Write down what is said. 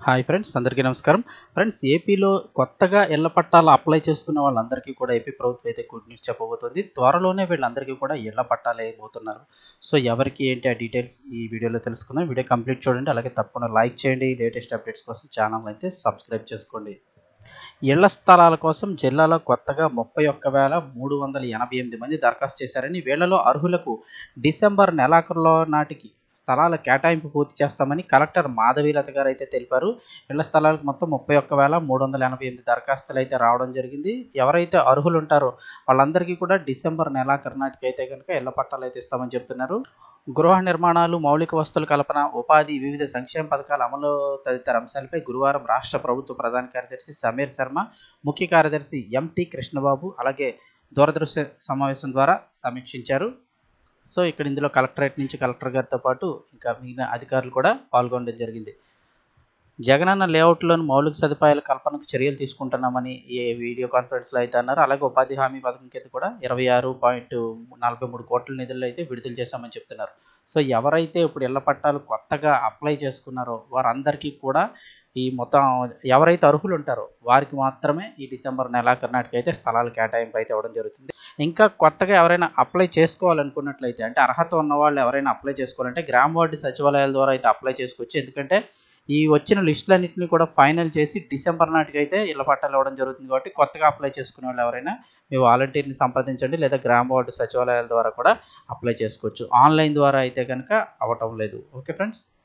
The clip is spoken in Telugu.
హాయ్ ఫ్రెండ్స్ అందరికీ నమస్కారం ఫ్రెండ్స్ ఏపీలో కొత్తగా ఇళ్ల పట్టాలు అప్లై చేసుకున్న వాళ్ళందరికీ కూడా ఏపీ ప్రభుత్వం అయితే గుడ్ న్యూస్ చెప్పబోతుంది త్వరలోనే వీళ్ళందరికీ కూడా ఇళ్ల పట్టాలు వేయబోతున్నారు సో ఎవరికి ఏంటి ఆ డీటెయిల్స్ ఈ వీడియోలో తెలుసుకుందాం వీడియో కంప్లీట్ చూడండి అలాగే తప్పకుండా లైక్ చేయండి లేటెస్ట్ అప్డేట్స్ కోసం ఛానల్ అయితే సబ్స్క్రైబ్ చేసుకోండి ఇళ్ల స్థలాల కోసం జిల్లాలో కొత్తగా ముప్పై ఒక్క వేల మూడు వందల ఎనభై ఎనిమిది మంది దరఖాస్తు చేశారని వీళ్లలో అర్హులకు డిసెంబర్ నెలాఖరులో నాటికి స్థలాల కేటాయింపు పూర్తి చేస్తామని కలెక్టర్ మాధవీలత గారు అయితే తెలిపారు ఇళ్ల స్థలాలకు మొత్తం ముప్పై ఒక్క వేల మూడు వందల ఎనభై ఎనిమిది దరఖాస్తులు అయితే రావడం జరిగింది ఎవరైతే అర్హులు ఉంటారో వాళ్ళందరికీ కూడా డిసెంబర్ నెలాఖరు నాటికి అయితే కనుక ఇళ్ల పట్టాలు అయితే ఇస్తామని చెప్తున్నారు గృహ నిర్మాణాలు మౌలిక వస్తువుల కల్పన ఉపాధి వివిధ సంక్షేమ పథకాల అమలు తదితర అంశాలపై గురువారం రాష్ట్ర ప్రభుత్వ ప్రధాన కార్యదర్శి సమీర్ శర్మ ముఖ్య కార్యదర్శి ఎంటి కృష్ణబాబు అలాగే దూరదృశ్య సమావేశం ద్వారా సమీక్షించారు సో ఇక్కడ ఇందులో కలెక్టరేట్ నుంచి కలెక్టర్ గారితో పాటు ఇంకా మిగిలిన అధికారులు కూడా పాల్గొనడం జరిగింది జగనన్న లేఅవుట్లోని మౌలిక సదుపాయాల కల్పనకు చర్యలు తీసుకుంటున్నామని ఈ వీడియో కాన్ఫరెన్స్లో అయితే అన్నారు అలాగే ఉపాధి హామీ పథకం కింద కూడా ఇరవై ఆరు పాయింట్ నలభై మూడు కోట్ల నిధులు అయితే విడుదల చేశామని చెప్తున్నారు సో ఎవరైతే ఇప్పుడు ఇళ్ల పట్టాలు కొత్తగా అప్లై చేసుకున్నారో వారందరికీ కూడా ఈ మొత్తం ఎవరైతే అర్హులు ఉంటారో వారికి మాత్రమే ఈ డిసెంబర్ నెలాఖరు నాటికి అయితే స్థలాల కేటాయింపు అయితే ఇవ్వడం జరుగుతుంది ఇంకా కొత్తగా ఎవరైనా అప్లై చేసుకోవాలనుకున్నట్లయితే అంటే అర్హత ఉన్న వాళ్ళు ఎవరైనా అప్లై చేసుకోవాలంటే గ్రామ వార్డు సచివాలయాల ద్వారా అయితే అప్లై చేసుకోవచ్చు ఎందుకంటే ఈ వచ్చిన లిస్టులన్నింటినీ కూడా ఫైనల్ చేసి డిసెంబర్ నాటికి అయితే ఇళ్ల పట్టాలు ఇవ్వడం జరుగుతుంది కాబట్టి కొత్తగా అప్లై చేసుకునే వాళ్ళు ఎవరైనా మీ వాలంటీర్ని సంప్రదించండి లేదా గ్రామ వార్డు సచివాలయాల ద్వారా కూడా అప్లై చేసుకోవచ్చు ఆన్లైన్ ద్వారా అయితే కనుక అవ్వటం లేదు ఓకే ఫ్రెండ్స్